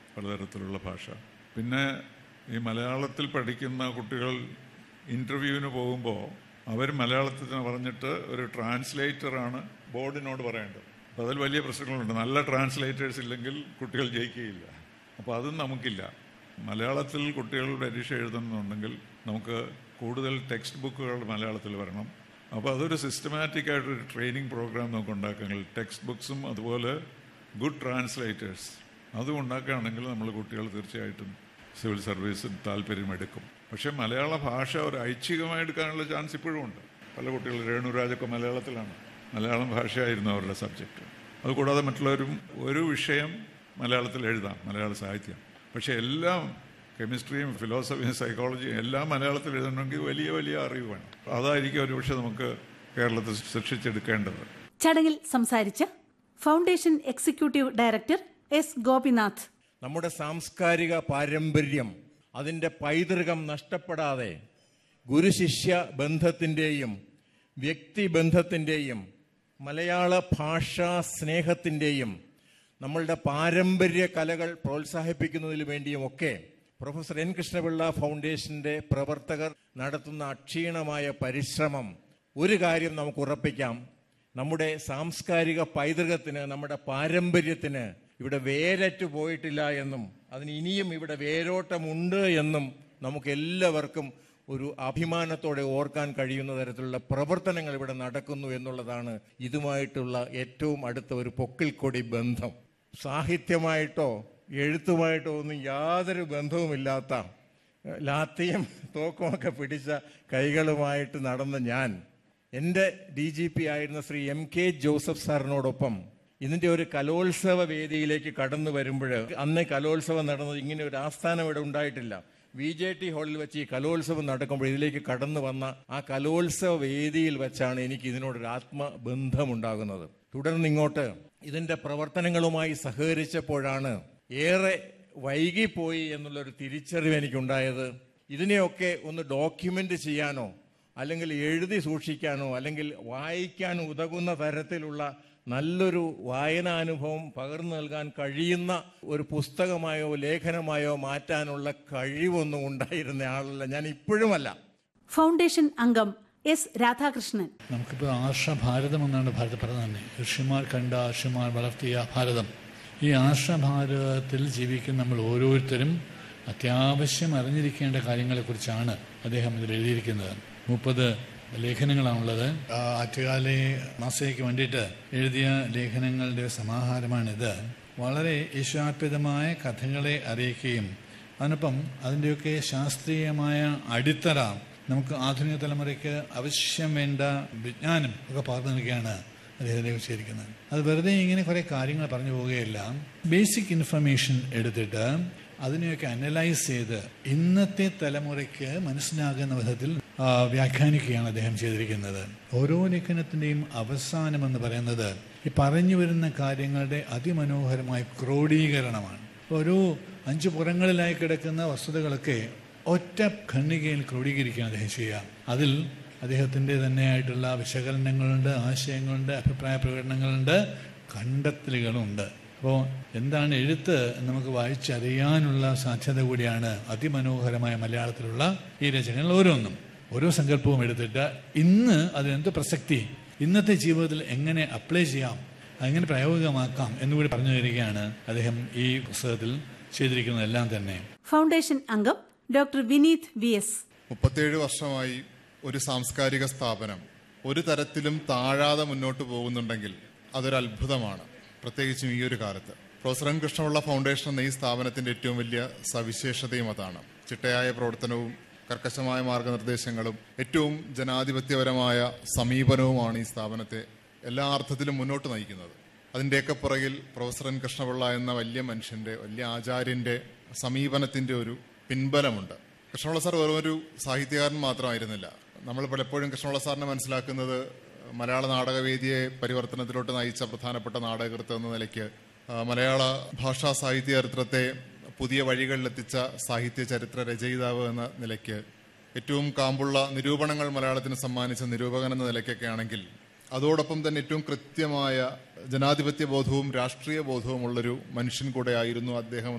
പലതരത്തിലുള്ള ഭാഷ പിന്നെ ഈ മലയാളത്തിൽ പഠിക്കുന്ന കുട്ടികൾ ഇൻ്റർവ്യൂവിന് പോകുമ്പോൾ അവർ മലയാളത്തിൽ തന്നെ പറഞ്ഞിട്ട് ഒരു ട്രാൻസ്ലേറ്ററാണ് ബോർഡിനോട് പറയേണ്ടത് അപ്പോൾ അതിൽ വലിയ പ്രശ്നങ്ങളുണ്ട് നല്ല ട്രാൻസ്ലേറ്റേഴ്സ് ഇല്ലെങ്കിൽ കുട്ടികൾ ജയിക്കുകയില്ല അപ്പോൾ അതും നമുക്കില്ല മലയാളത്തിൽ കുട്ടികൾ പരീക്ഷ എഴുതുന്നുണ്ടെങ്കിൽ നമുക്ക് കൂടുതൽ ടെക്സ്റ്റ് ബുക്കുകൾ മലയാളത്തിൽ വരണം അപ്പോൾ അതൊരു സിസ്റ്റമാറ്റിക് ആയിട്ടൊരു ട്രെയിനിങ് പ്രോഗ്രാം നമുക്ക് ഉണ്ടാക്കുകയാണെങ്കിൽ ടെക്സ്റ്റ് ബുക്സും അതുപോലെ ഗുഡ് ട്രാൻസ്ലേറ്റേഴ്സ് അതും ഉണ്ടാക്കുകയാണെങ്കിൽ നമ്മൾ കുട്ടികൾ തീർച്ചയായിട്ടും സിവിൽ സർവീസിന് താല്പര്യമെടുക്കും പക്ഷേ മലയാള ഭാഷ ഒരു ഐച്ഛികമായി എടുക്കാനുള്ള ചാൻസ് ഇപ്പോഴും ഉണ്ട് പല കുട്ടികൾ രേണുരാജൊക്കെ മലയാളത്തിലാണ് മലയാളം ഭാഷയായിരുന്നു അവരുടെ സബ്ജക്റ്റ് അതുകൂടാതെ മറ്റുള്ളവരും ഒരു വിഷയം മലയാളത്തിൽ എഴുതാം മലയാള സാഹിത്യം പക്ഷേ എല്ലാം കെമിസ്ട്രിയും ഫിലോസഫിയും സൈക്കോളജിയും എല്ലാം മലയാളത്തിൽ എഴുതണമെങ്കിൽ വലിയ വലിയ അറിവ് വേണം അതായിരിക്കും ഒരുപക്ഷെ നമുക്ക് കേരളത്തിൽ സൃഷ്ടിച്ചെടുക്കേണ്ടത് ചടങ്ങിൽ സംസാരിച്ച foundation executive director S Gopinath നമ്മുടെ സാംസ്കാരിക പാരമ്പര്യം അതിൻ്റെ പൈതൃകം നഷ്ടപ്പെടാതെ ഗുരുശിഷ്യ ബന്ധത്തിൻ്റെയും വ്യക്തിബന്ധത്തിൻ്റെയും മലയാള ഭാഷാ സ്നേഹത്തിൻ്റെയും നമ്മളുടെ പാരമ്പര്യ കലകൾ പ്രോത്സാഹിപ്പിക്കുന്നതിന് വേണ്ടിയുമൊക്കെ പ്രൊഫസർ എൻ കൃഷ്ണപിള്ള ഫൗണ്ടേഷന്റെ പ്രവർത്തകർ നടത്തുന്ന അക്ഷീണമായ പരിശ്രമം ഒരു കാര്യം നമുക്ക് ഉറപ്പിക്കാം നമ്മുടെ സാംസ്കാരിക പൈതൃകത്തിന് നമ്മുടെ പാരമ്പര്യത്തിന് ഇവിടെ വേരറ്റു പോയിട്ടില്ല എന്നും അതിന് ഇനിയും ഇവിടെ വേരോട്ടമുണ്ട് എന്നും നമുക്ക് എല്ലാവർക്കും ഒരു അഭിമാനത്തോടെ ഓർക്കാൻ കഴിയുന്ന തരത്തിലുള്ള പ്രവർത്തനങ്ങൾ ഇവിടെ നടക്കുന്നു എന്നുള്ളതാണ് ഇതുമായിട്ടുള്ള ഏറ്റവും അടുത്ത ഒരു പൊക്കിൾക്കൊടി ബന്ധം സാഹിത്യമായിട്ടോ എഴുത്തുമായിട്ടോ ഒന്നും യാതൊരു ബന്ധവുമില്ലാത്ത ലാത്തിയും തോക്കുമൊക്കെ പിടിച്ച കൈകളുമായിട്ട് നടന്ന ഞാൻ എൻ്റെ ഡി ജി പി ആയിരുന്ന ശ്രീ എം കെ ജോസഫ് സാറിനോടൊപ്പം ഇതിൻ്റെ ഒരു കലോത്സവ വേദിയിലേക്ക് കടന്നു വരുമ്പോൾ അന്ന് കലോത്സവം നടന്നത് ഇങ്ങനെ ഒരു ആസ്ഥാനം ഇവിടെ ഉണ്ടായിട്ടില്ല വി ജെ ടി ഹാളിൽ വെച്ച് ഈ കലോത്സവം നടക്കുമ്പോൾ ഇതിലേക്ക് കടന്നു വന്ന ആ കലോത്സവ വേദിയിൽ വെച്ചാണ് എനിക്ക് ഇതിനോടൊരു ആത്മബന്ധമുണ്ടാകുന്നത് തുടർന്ന് ഇങ്ങോട്ട് ഇതിൻ്റെ പ്രവർത്തനങ്ങളുമായി സഹകരിച്ചപ്പോഴാണ് ഏറെ വൈകിപ്പോയി എന്നുള്ളൊരു തിരിച്ചറിവ് എനിക്കുണ്ടായത് ഇതിനെയൊക്കെ ഒന്ന് ഡോക്യുമെന്റ് ചെയ്യാനോ അല്ലെങ്കിൽ എഴുതി സൂക്ഷിക്കാനോ അല്ലെങ്കിൽ വായിക്കാൻ ഉതകുന്ന തരത്തിലുള്ള നല്ലൊരു വായനാനുഭവം പകർന്നു നൽകാൻ കഴിയുന്ന ഒരു പുസ്തകമായോ ലേഖനമായോ മാറ്റാനുള്ള കഴിവൊന്നും ഉണ്ടായിരുന്ന ആളല്ല ഞാൻ ഇപ്പോഴുമല്ല ഫൗണ്ടേഷൻ അംഗം എസ് രാധാകൃഷ്ണൻ നമുക്കിപ്പോൾ ആർഷഭാരതം എന്നാണ് ഭാരത പറഞ്ഞത് തന്നെ ഋഷിമാർ കണ്ട ഋഷിമാർ വളർത്തിയ ഭാരതം ഈ ആർഷഭാരതത്തിൽ ജീവിക്കുന്ന നമ്മൾ ഓരോരുത്തരും അത്യാവശ്യം അറിഞ്ഞിരിക്കേണ്ട കാര്യങ്ങളെക്കുറിച്ചാണ് അദ്ദേഹം ഇതിൽ എഴുതിയിരിക്കുന്നത് മുപ്പത് ലേഖനങ്ങളാണുള്ളത് ആ ആറ്റുകാലെ മാസയ്ക്ക് വേണ്ടിയിട്ട് എഴുതിയ ലേഖനങ്ങളുടെ സമാഹാരമാണിത് വളരെ ഈശ്വാർപ്പിതമായ കഥകളെ അറിയിക്കുകയും അതിനൊപ്പം അതിൻ്റെയൊക്കെ ശാസ്ത്രീയമായ അടിത്തറ നമുക്ക് ആധുനിക തലമുറയ്ക്ക് ആവശ്യം വേണ്ട വിജ്ഞാനം ഒക്കെ പകർന്നു നൽകുകയാണ് അദ്ദേഹത്തെ വിശദീകരിക്കുന്നത് അത് വെറുതെ ഇങ്ങനെ കുറേ കാര്യങ്ങൾ പറഞ്ഞു പോവുകയല്ല ബേസിക് ഇൻഫർമേഷൻ എടുത്തിട്ട് അതിനെയൊക്കെ അനലൈസ് ചെയ്ത് ഇന്നത്തെ തലമുറയ്ക്ക് മനസ്സിലാകുന്ന വിധത്തിൽ ആ, വ്യാഖ്യാനിക്കുകയാണ് അദ്ദേഹം ചെയ്തിരിക്കുന്നത് ഓരോ ലേഖനത്തിൻ്റെയും അവസാനം എന്ന് പറയുന്നത് ഈ പറഞ്ഞു വരുന്ന കാര്യങ്ങളുടെ അതിമനോഹരമായ ക്രോഡീകരണമാണ് ഓരോ അഞ്ച് പുറങ്ങളിലായി കിടക്കുന്ന വസ്തുതകളൊക്കെ ഒറ്റ ഖണ്ഡികയിൽ ക്രോഡീകരിക്കുകയാണ് അദ്ദേഹം ചെയ്യുക അതിൽ അദ്ദേഹത്തിൻ്റെ തന്നെയായിട്ടുള്ള വിശകലനങ്ങളുണ്ട് ആശയങ്ങളുണ്ട് അഭിപ്രായ പ്രകടനങ്ങളുണ്ട് കണ്ടെത്തലുകളുണ്ട് അപ്പോൾ എന്താണ് എഴുത്ത് എന്ന് നമുക്ക് വായിച്ചറിയാനുള്ള സാധ്യത കൂടിയാണ് അതിമനോഹരമായ മലയാളത്തിലുള്ള ഈ രചനകൾ ഓരോന്നും ഓരോ സങ്കല്പവും എടുത്തിട്ട് ഇന്ന് അതിനെന്ത് പ്രസക്തി ഇന്നത്തെ ജീവിതത്തിൽ എങ്ങനെ അപ്ലൈ ചെയ്യാം എങ്ങനെ പ്രായോഗികമാക്കാം എന്നുകൂടി പറഞ്ഞു തരികയാണ് അദ്ദേഹം ഈ പുസ്തകത്തിൽ ചെയ്തിരിക്കുന്നതെല്ലാം തന്നെ ഫൗണ്ടേഷൻ അംഗം ഡോക്ടർ വിനീത് വി എസ് മുപ്പത്തേഴ് വർഷമായി ഒരു സാംസ്കാരിക സ്ഥാപനം ഒരു തരത്തിലും താഴാതെ മുന്നോട്ട് പോകുന്നുണ്ടെങ്കിൽ അതൊരു അത്ഭുതമാണ് പ്രത്യേകിച്ചും ഈ ഒരു കാലത്ത് പ്രൊഫസർ എൻ കൃഷ്ണപിള്ള ഫൗണ്ടേഷൻ എന്ന ഈ സ്ഥാപനത്തിന്റെ ഏറ്റവും വലിയ സവിശേഷതയും അതാണ് ചിട്ടയായ പ്രവർത്തനവും കർക്കശമായ മാർഗനിർദ്ദേശങ്ങളും ഏറ്റവും ജനാധിപത്യപരമായ സമീപനവുമാണ് ഈ സ്ഥാപനത്തെ എല്ലാ അർത്ഥത്തിലും മുന്നോട്ട് നയിക്കുന്നത് അതിൻ്റെയൊക്കെ പുറകിൽ പ്രൊഫസർ എൻ കൃഷ്ണപിള്ള എന്ന വലിയ മനുഷ്യന്റെ വലിയ ആചാര്യന്റെ സമീപനത്തിന്റെ ഒരു പിൻബലമുണ്ട് കൃഷ്ണപിള്ള സാർ വെറും ഒരു സാഹിത്യകാരൻ മാത്രമായിരുന്നില്ല നമ്മൾ പലപ്പോഴും കൃഷ്ണപിള്ള സാറിനെ മനസ്സിലാക്കുന്നത് മലയാള നാടകവേദിയെ പരിവർത്തനത്തിലോട്ട് നയിച്ച പ്രധാനപ്പെട്ട നാടകകൃത്ത് എന്ന നിലയ്ക്ക് ആ, മലയാള ഭാഷാ സാഹിത്യ ചരിത്രത്തെ പുതിയ വഴികളിലെത്തിച്ച സാഹിത്യ ചരിത്ര രചയിതാവ് എന്ന നിലയ്ക്ക് ഏറ്റവും കാമ്പുള്ള നിരൂപണങ്ങൾ മലയാളത്തിന് സമ്മാനിച്ച നിരൂപകൻ എന്ന നിലയ്ക്കൊക്കെ ആണെങ്കിൽ അതോടൊപ്പം തന്നെ ഏറ്റവും കൃത്യമായ ജനാധിപത്യ ബോധവും രാഷ്ട്രീയ ബോധവും ഉള്ളൊരു മനുഷ്യൻ കൂടെ ആയിരുന്നു അദ്ദേഹം